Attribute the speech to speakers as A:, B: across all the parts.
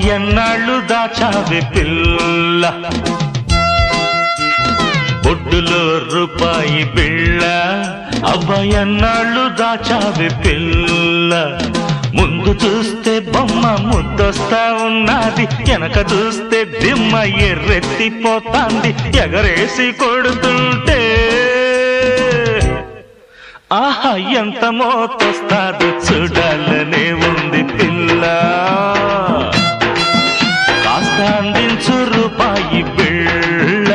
A: ఎన్నాళ్ళు దాచావే పిల్ల బొడ్డులో రూపాయి బిళ్ళ అబ్బాయన్నాళ్ళు దాచావే పిల్ల ముందు చూస్తే బొమ్మ ముద్దొస్తా ఉన్నది వెనక చూస్తే దిమ్మ ఎర్రెత్తిపోతాంది ఎగరేసి కొడుతుంటే ఆహా ఎంత మోతొస్తాది చూడాలనే ఉంది పిల్ల కాస్త అందించు రూపాయి బిళ్ళ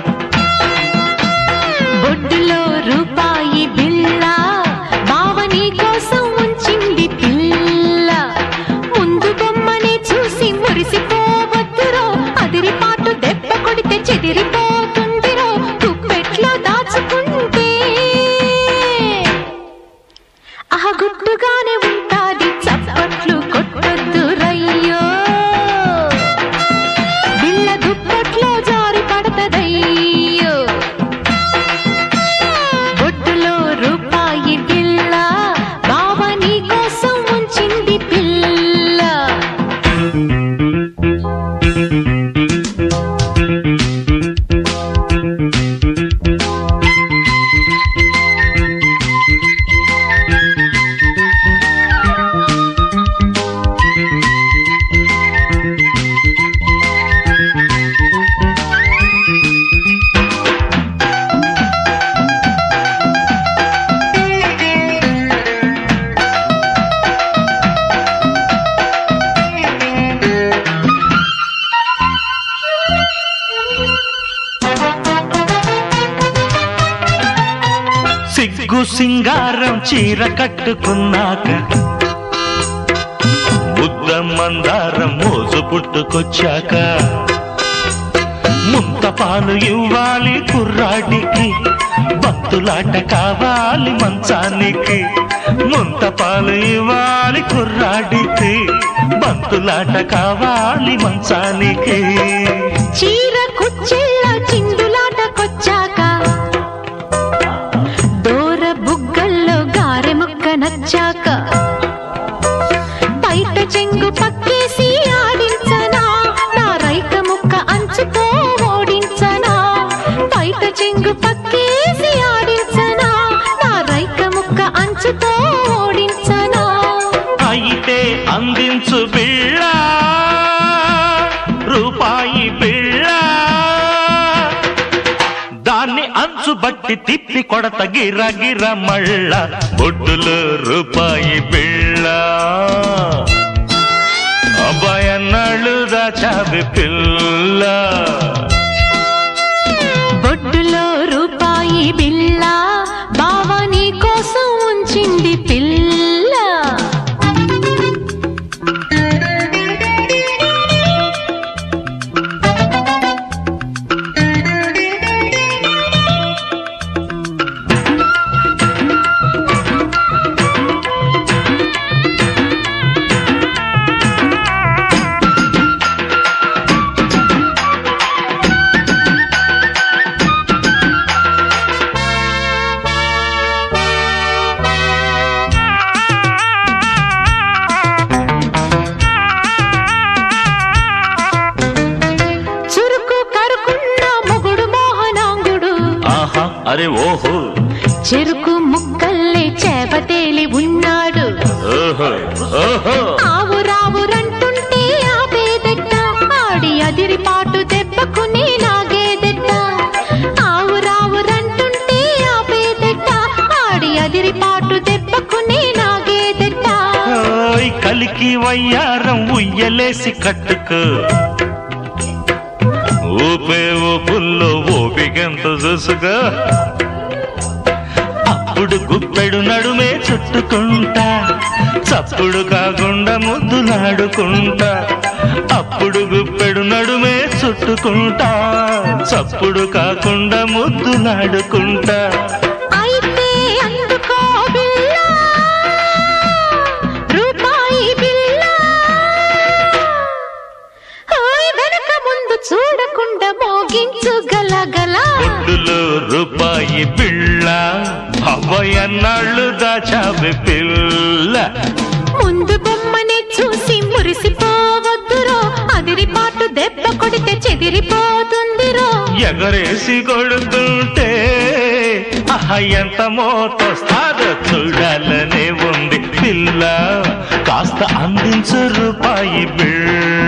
B: బొడ్డులో రూపాయి బిళ్ళ బావని కోసం ఉంచింది పిల్ల ముందు బొమ్మనే చూసి మురిసిపోవద్దురో అదిరిపాటు దెబ్బ కొడితే చెదిరిపోతుందిరో కుప్పెట్లో దాచుకుంటే ఆ గుట్టుగానే ఉంటాది చప్పట్లు కొట్టొద్దు రయ్యో బిళ్ళ దుప్పట్లో జారి పడతదయ్యో బొట్టులో రూపాయి బిళ్ళ బావ నీ కోసం ఉంచింది పిల్ల
A: సిగ్గు సింగారం చీర కట్టుకున్నాక ముద్ద మందారం మోజు పుట్టుకొచ్చాక ముంత పాలు ఇవ్వాలి కుర్రాడికి భక్తులాట కావాలి మంచానికి ముంత పాలు ఇవ్వాలి కుర్రాడికి భక్తులాట కావాలి మంచానికి
B: చీర కుచ్చెళ్ళ చిందులాటకొచ్చాక దూర బుగ్గల్లో గారె ముక్క నచ్చాక బయట చెంగు పక్కేసి ఆడించనా నా రైక ముక్క అంచుతో ఓడించనా బయట చెంగు పక్కేసి ఆడించనా నా రైక ముక్క అంచుతో ఓడించనా
A: అయితే అందించు బిళ్ళ రూపాయి బిళ్ళ దాన్ని అంచు బట్టి తిప్పి కొడత గిర గిర మళ్ళ బొడ్డులో రూపాయి బిళ్ళ అబ్బాయన్నాళ్ళు దాచావి పిల్ల
B: బొడ్డులో రూపాయి బిళ్ళ బావ నీ కోసం ఉంచింది పిల్ల చురుకు కరుకున్న మొగుడు మోహనాంగుడు
A: ఆహా అరే ఓహో
B: చెరుకు ముక్కల్లే చేపతేలి ఉన్నాడు
A: ఓహో ఓహో
B: ఆవు రావురంటుంటే ఆపేదెట్ట ఆడి అదిరిపాటు దెబ్బకుని లాగేదెట్ట ఆవు రావురంటుంటే ఆపేదెట్ట ఆడి అదిరిపాటు దెబ్బకుని లాగేదెట్ట
A: ఓయ్ కలికి వయ్యారం ఉయ్యలేసి కట్టుకు ఊపే ఊపుల్లో ఓపికెంత చూసుగా అప్పుడు గుప్పెడు నడుమే చుట్టుకుంటా చప్పుడు కాకుండా ముద్దులాడుకుంటా అప్పుడు గుప్పెడు నడుమే చుట్టుకుంటా చప్పుడు కాకుండా ముద్దులాడుకుంటా
B: అయితే అందుకో బిళ్ళ రూపాయి బిళ్ళ ఓయ్ వెనక ముందు చూడకుండా మోగించు గలగల
A: ఒడ్డులో రూపాయి పిల్ల అవ్వయన్నాళ్ళు దాచావి పిల్ల
B: ముందు బొమ్మని చూసి మురిసిపోవద్దురో
A: ఎగరేసి కొడుతుంటే ఆహా ఎంత మోతొస్తాదో చూడాలనే ఉంది పిల్ల కాస్త అందించు రూపాయి బిళ్ళ